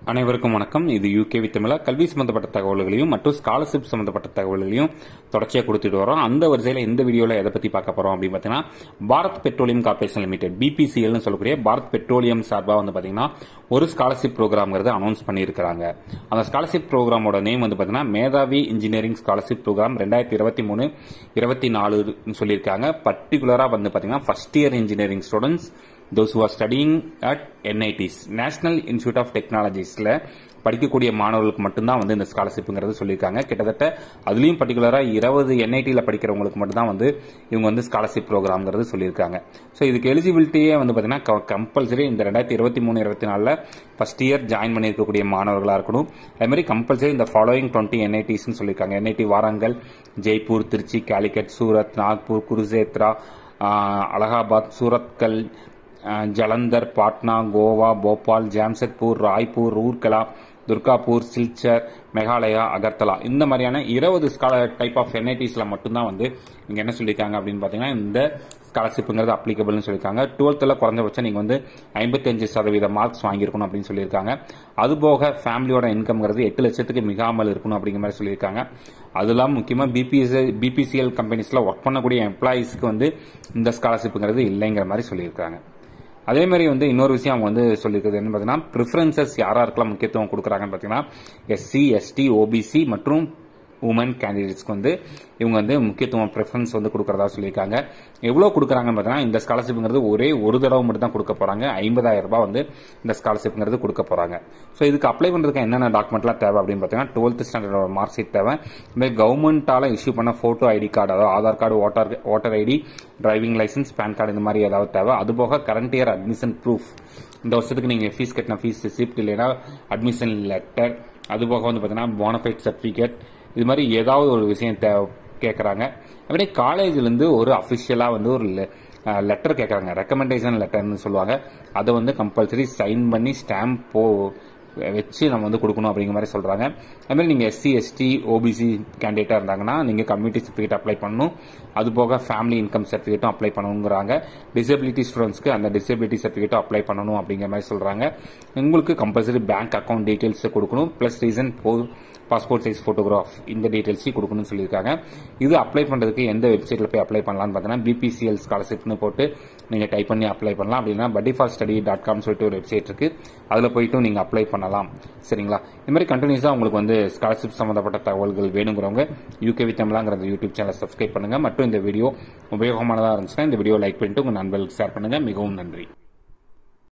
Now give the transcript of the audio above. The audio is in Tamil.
அனைவருக்கும் வணக்கம் இது யூகே வித்தமிழா கல்வி சம்பந்தப்பட்ட தகவல்களையும் மற்றும் ஸ்காலர்ஷிப் சம்பந்தப்பட்ட தகவல்களையும் தொடர்ச்சியாக கொடுத்துட்டு வரோம் அந்த வரிசையில் இந்த வீடியோவில் எதை பற்றி பார்க்க போகிறோம் அப்படின்னு பார்த்தீங்கன்னா பாரத் பெட்ரோலியம் கார்பரேஷன் லிமிடெட் பிபிசிஎல்னு சொல்லக்கூடிய பாரத் பெட்ரோலியம் சார்பாக வந்து பார்த்தீங்கன்னா ஒரு ஸ்காலர்ஷிப் ப்ரோக்ராம்ங்கிறது அனௌன்ஸ் பண்ணியிருக்கிறாங்க அந்த ஸ்காலர்ஷிப் ப்ரோக்ராமோட நேம் வந்து பார்த்தீங்கன்னா மேதாவி இன்ஜினியரிங் ஸ்காலர்ஷிப் ப்ரோக்ராம் ரெண்டாயிரத்தி இருபத்தி மூணு இருபத்தி நாலுன்னு சொல்லியிருக்காங்க பர்டிகுலராக வந்து பார்த்தீங்கன்னா first year engineering students those who are studying at NITs national institute of டெக்னாலஜிஸில் படிக்கக்கூடிய மாணவர்களுக்கு மட்டும்தான் வந்து இந்த ஸ்காலர்ஷிப்புங்கிறது சொல்லியிருக்காங்க கிட்டத்தட்ட அதுலேயும் பர்டிகுலராக இருபது என்ஐடியில் படிக்கிறவங்களுக்கு மட்டும்தான் வந்து இவங்க வந்து ஸ்காலர்ஷிப் ப்ரோக்ராம்ங்கிறது சொல்லியிருக்காங்க ஸோ இதுக்கு எலிஜிபிலிட்டியே வந்து பார்த்தீங்கன்னா கம்பல்சரி இந்த ரெண்டாயிரத்தி இருபத்தி மூணு இருபத்தி நாலில் ஃபர்ஸ்ட் இயர் ஜாயின் பண்ணியிருக்கக்கூடிய மாணவர்களாக இருக்கணும் அதேமாதிரி கம்பல்சரி இந்த ஃபாலோயிங் டுவெண்ட்டி என்ஐடிஸ்னு சொல்லியிருக்காங்க என்ஐடி வாரங்கல் ஜெய்ப்பூர் திருச்சி கேலிக்கட் சூரத் நாக்பூர் குருசேத்ரா அலகாபாத் சூரத்கல் ஜலந்தர் பாட்னா கோவா போபால் ஜாம்ஷெட்பூர் ராய்ப்பூர் ரூர்கலா துர்காப்பூர் சில்சர் மெகாலயா அகர்தலா இந்த மாதிரியான இருபது ஸ்காலர் டைப் ஆஃப் என்ஐடிஸ்ல மட்டும்தான் வந்து இங்க என்ன சொல்லியிருக்காங்க அப்படின்னு பாத்தீங்கன்னா இந்த ஸ்காலர்ஷிப்புங்கிறது அப்ளிகபிள்னு சொல்லியிருக்காங்க டுவெல்த்தில் குறைஞ்சபட்சம் நீங்கள் வந்து ஐம்பத்தஞ்சு சதவீத மார்க்ஸ் வாங்கியிருக்கணும் அப்படின்னு சொல்லியிருக்காங்க அதுபோக ஃபேமிலியோட இன்கம்ங்கிறது எட்டு லட்சத்துக்கு மிகாமல் இருக்கணும் அப்படிங்கிற மாதிரி சொல்லியிருக்காங்க அது இல்லாமல் முக்கியமாக பிபிஎஸ் பிபிசிஎல் கம்பெனிஸில் ஒர்க் பண்ணக்கூடிய எம்ப்ளாயீஸ்க்கு வந்து இந்த ஸ்காலர்ஷிப்புங்கிறது இல்லைங்கிற மாதிரி சொல்லியிருக்காங்க அதே மாதிரி வந்து இன்னொரு விஷயம் அவங்க வந்து சொல்லியிருக்கிறது என்ன பார்த்தீங்கன்னா ப்ரிஃபரன்சஸ் யாராருக்கெல்லாம் முக்கியத்துவம் கொடுக்குறாங்கன்னு பார்த்தீங்கன்னா எஸ்சி எஸ்டி ஓபிசி மற்றும் உமன் கேண்டிடேட்ஸ்க்கு வந்து இவங்க வந்து முக்கியத்துவம் ப்ரிஃபரன்ஸ் வந்து கொடுக்கறதா சொல்லியிருக்காங்க எவ்வளோ கொடுக்குறாங்கன்னு பார்த்தீங்கன்னா இந்த ஸ்காலர்ஷிப்ங்கிறது ஒரே ஒரு தடவை மட்டும் தான் கொடுக்க போகிறாங்க ஐம்பதாயிரம் ரூபாய் வந்து இந்த ஸ்காலர்ஷிப்ங்கிறது கொடுக்க போகிறாங்க ஸோ இதுக்கு அப்ளை பண்ணுறதுக்கு என்னென்ன டாக்குமெண்ட்லாம் தேவை அப்படின்னு பார்த்தீங்கன்னா டுவெல்த் ஸ்டாண்டர்டோட மார்க் ஷீட் தேவை இதுமாதிரி கவர்மெண்ட்டால் இஷ்யூ பண்ண ஃபோட்டோ ஐடி கார்டு அதாவது Aadhaar card voter voter ID driving licence PAN card இந்த மாதிரி ஏதாவது தேவை அதுபோக கரண்ட் இயர் அட்மிஷன் ப்ரூஃப் இந்த வருஷத்துக்கு நீங்கள் ஃபீஸ் கட்டின ஃபீஸ் ரிசிப்ட் இல்லைன்னா அட்மிஷன் லெட்டர் அதுபோக வந்து பார்த்தீங்கன்னா போனஃபைட் சர்டிஃபிகேட் இது மாதிரி ஏதாவது ஒரு விஷயம் தே கேட்குறாங்க அப்படியே காலேஜ்லேருந்து ஒரு அஃபிஷியலாக வந்து ஒரு லெட்டர் கேட்குறாங்க ரெக்கமெண்டேஷன் லெட்டர்னு சொல்லுவாங்க அதை வந்து கம்பல்சரி சைன் பண்ணி ஸ்டாம்ப் போ வச்சு நம்ம வந்து கொடுக்கணும் அப்படிங்கிற மாதிரி சொல்றாங்க அதுமாதிரி நீங்க எஸ்சி எஸ்டி ஓபிசி கேண்டிடேட்டா இருந்தாங்கன்னா நீங்க கம்யூனிட்டி சர்டிஃபிகேட் அப்ளை பண்ணணும் அது போக ஃபேமிலி இன்கம் சர்டிஃபிகேட்டும் அப்ளை பண்ணணுங்கிறாங்க டிசபிலிட்டி ஸ்டூடெண்ட்ஸ்க்கு அந்த டிசபிலிட்டி சர்டிஃபிகேட்டும் அப்ளை பண்ணணும் அப்படிங்கிற மாதிரி சொல்றாங்க உங்களுக்கு கம்பல்சரி பேங்க் அக்கௌண்ட் டீடைல்ஸ் கொடுக்கணும் plus reason passport size photograph இந்த டீடைல்ஸையும் கொடுக்கணும்னு சொல்லியிருக்காங்க இது அப்ளை பண்ணுறதுக்கு எந்த வெப்சைட்டில் போய் அப்ளை பண்ணலாம்னு பார்த்தீங்கன்னா பிபிசிஎல் ஸ்காலர்ஷிப்னு போட்டு நீங்கள் டைப் பண்ணி அப்ளை பண்ணலாம் அப்படின்னா பட்டி ஃபார் ஸ்டடி டாட் காம் சொல்லிட்டு ஒரு வெப்சைட் இருக்கு அதில் போயிட்டு நீங்கள் அப்ளை பண்ணலாம் சரிங்களா இது மாதிரி கண்டினியூஸாக உங்களுக்கு வந்து ஸ்காலர்ஷிப் சம்மந்தப்பட்ட தகவல்கள் வேணுங்கிறவங்க யூகே வித்தமிழாங்கிற யூடியூப் சேனல் சப்ஸ்கிரைப் பண்ணுங்க மற்றும் இந்த வீடியோ உபயோகமானதாக இருந்துச்சுன்னா இந்த வீடியோ லைக் பண்ணிட்டு உங்கள் நண்பர்களுக்கு ஷேர் பண்ணுங்க மிகவும் நன்றி